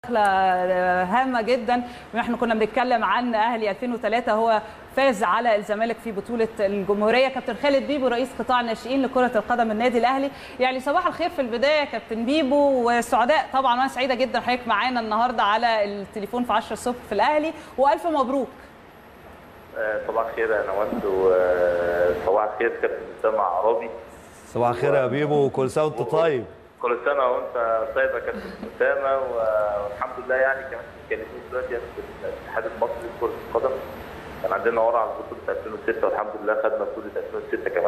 هامه جدا واحنا كنا بنتكلم عن اهلي 2003 هو فاز على الزمالك في بطوله الجمهوريه كابتن خالد بيبو رئيس قطاع الناشئين لكره القدم النادي الاهلي يعني صباح الخير في البدايه كابتن بيبو وسعداء طبعا انا سعيده جدا حضرتك معانا النهارده على التليفون في 10 الصبح في الاهلي والف مبروك صباح الخير يا نوال وصباح الخير كابتن اسامه عرابي صباح الخير يا بيبو وكل سنه وانت طيب كل سنه وانت طيب يا كابتن اسامه والحمد لله يعني كمان بنتكلمين دلوقتي يعني في الاتحاد المصري لكره القدم كان عندنا ورا على بطوله 2006 والحمد لله خدنا بطوله 2006 كمان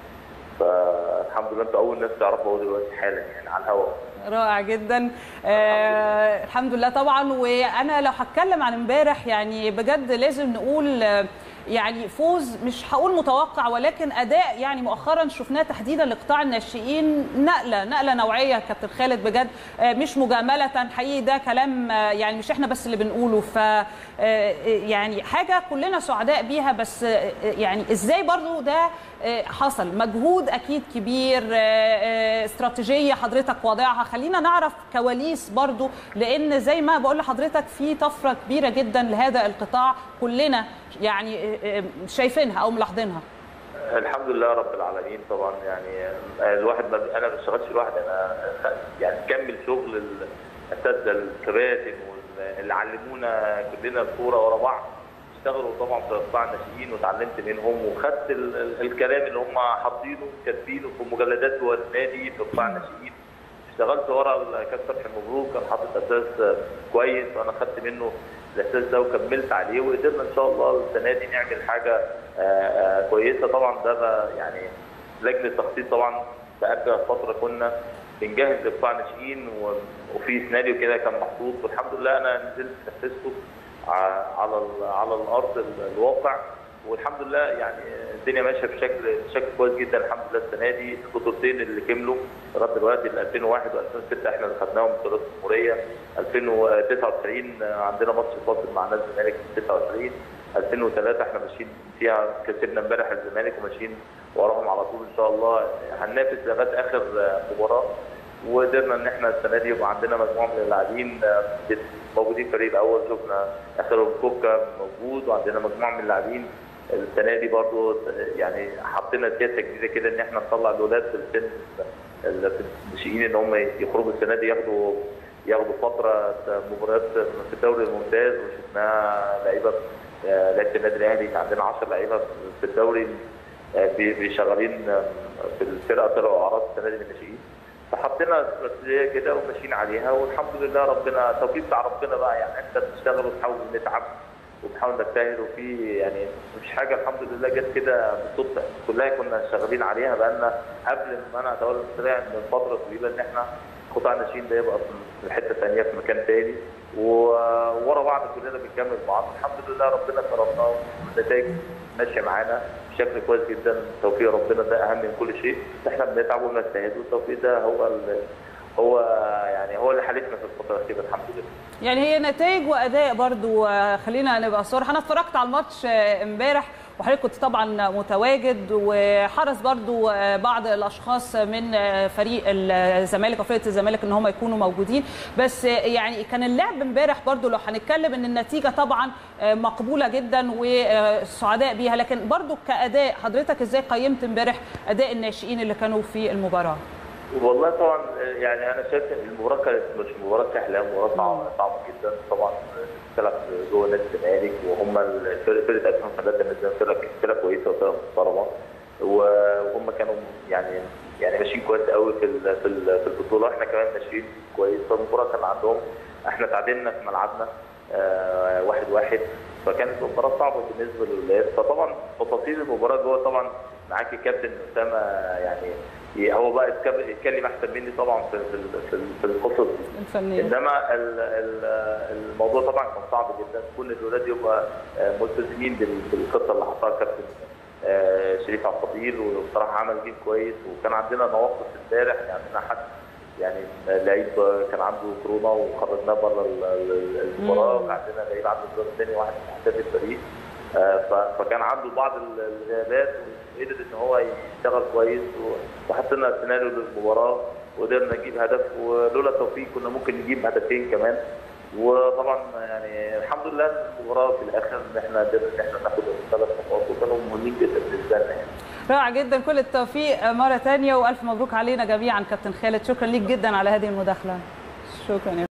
فالحمد لله انتوا اول ناس تعرفوا هو دلوقتي حالا يعني على الهواء رائع جدا آه الحمد لله طبعا وانا لو هتكلم عن امبارح يعني بجد لازم نقول آه يعني فوز مش هقول متوقع ولكن اداء يعني مؤخرا شفناه تحديدا لقطاع الناشئين نقله نقله نوعيه كابتن خالد بجد مش مجامله حقيقي ده كلام يعني مش احنا بس اللي بنقوله ف يعني حاجه كلنا سعداء بيها بس يعني ازاي برضو ده حصل مجهود اكيد كبير استراتيجيه حضرتك واضعها خلينا نعرف كواليس برضو لان زي ما بقول لحضرتك في طفره كبيره جدا لهذا القطاع كلنا يعني شايفينها او ملاحظينها الحمد لله رب العالمين طبعا يعني الواحد ما انا ما بشتغلش لوحدي انا يعني كمل شغل الاساتذه الكباتن اللي علمونا كلنا الكوره ورا بعض اشتغلوا طبعا في قطاع الناشئين وتعلمت منهم وخدت الكلام اللي هم حاطينه كاتبينه في مجلدات جوه النادي في قطاع الناشئين اشتغلت ورا الكابتن فتحي مبروك كان حاطط اساس كويس وانا خدت منه الاساس ده وكملت عليه وقدرنا ان شاء الله السنه دي نعمل حاجه آآ آآ كويسه طبعا ده يعني لجنه التخطيط طبعا بقالنا فتره كنا بنجهز لقطاع الناشئين وفي سيناريو كده كان محطوط والحمد لله انا نزلت نفذته على على الارض الواقع والحمد لله يعني الدنيا ماشيه بشكل بشكل كويس جدا الحمد لله السنه دي البطولتين اللي كملوا لغايه دلوقتي 2001 و2006 احنا اللي خدناهم بطولات الجمهوريه 2099 عندنا ماتش فاصل مع نادي الزمالك في 99 2003 احنا ماشيين فيها كسبنا امبارح الزمالك وماشيين وراهم على طول ان شاء الله هننافس لغايه اخر مباراه وقدرنا ان احنا السنه دي يبقى عندنا مجموعه من اللاعبين موجودين في الفريق الاول شفنا اخرهم كوكا موجود وعندنا مجموعه من اللاعبين السنه دي برضو يعني حطينا سياسه جديده كده ان احنا نطلع الاولاد في السن الناشئين ان هم يخرجوا السنه دي ياخدوا ياخدوا فتره مباريات في الدوري الممتاز وشفناها لعيبه لعيبه النادي الاهلي عندنا 10 لعيبه في الدوري شغالين في الفرقه طلعوا اعراض السنه دي من الناشئين فحطينا استراتيجيه كده وماشيين عليها والحمد لله ربنا توفيق بتاع ربنا بقى يعني انت بتشتغل وتحاول نتعب وبنحاول نجتهد وفي يعني مش حاجه الحمد لله جت كده بالصدفه كلها كنا شغالين عليها بقالنا قبل ما انا اتولى المشاريع من فتره طويله ان احنا قطاع الناشئين ده يبقى في حته ثانيه في مكان ثاني وورا بعض كلنا بنكمل بعض الحمد لله ربنا كرمنا والنتائج ماشيه معانا بشكل كويس جدا توفيق ربنا ده اهم من كل شيء احنا بنتعب وبنجتهد والتوفيق ده هو هو يعني هو اللي حالفنا في الفتره الاخيره الحمد لله يعني هي نتائج واداء برضو خلينا نبقى صراحه انا اتفرجت على الماتش امبارح وحضرتك كنت طبعا متواجد وحرص برضو بعض الاشخاص من فريق الزمالك وفرقه الزمالك ان هم يكونوا موجودين بس يعني كان اللعب امبارح برضو لو هنتكلم ان النتيجه طبعا مقبوله جدا وسعداء بيها لكن برضو كاداء حضرتك ازاي قيمت امبارح اداء الناشئين اللي كانوا في المباراه؟ والله طبعا يعني انا شايف ان المباراه كانت مش مباراه سهله مباراه صعبه صعبه جدا طبعا تلعب جوه نادي الزمالك وهم فرقه 2003 فرقه فرقه كويسه وفرقه محترمه وهم كانوا يعني يعني ماشيين كويس قوي في في في البطوله احنا كمان ماشيين كويس فالمباراه كان عندهم احنا تعادلنا في ملعبنا آه واحد واحد فكانت مباراه صعبه بالنسبه للولاد فطبعا تفاصيل المباراه جوه طبعا معاك الكابتن اسامه يعني هو بقى يتكلم احسن مني طبعا في في في القصص الفنيه انما الموضوع طبعا كان صعب جدا كل الولاد يبقى ملتزمين بالخطه اللي حطها الكابتن شريف عبد الفضيل وبصراحه عمل جيم كويس وكان عندنا نواقص امبارح يعني عندنا حد يعني لعيب كان عنده كورونا وخرجناه بره المباراه وكان عندنا لعيب عنده ظروف ثاني واحد من احداث الفريق فكان عنده بعض الغيابات وقدر ان هو يشتغل كويس وحطينا سيناريو للمباراه وقدرنا نجيب هدف ولولا التوفيق كنا ممكن نجيب هدفين كمان وطبعا يعني الحمد لله المباراه في الاخر ان احنا قدرنا ان احنا ناخد الثلاث نقاط وكانوا مهمين جدا بالنسبه لنا يعني. رائع جدا كل التوفيق مره ثانيه والف مبروك علينا جميعا كابتن خالد شكرا ليك جدا على هذه المداخله شكرا يا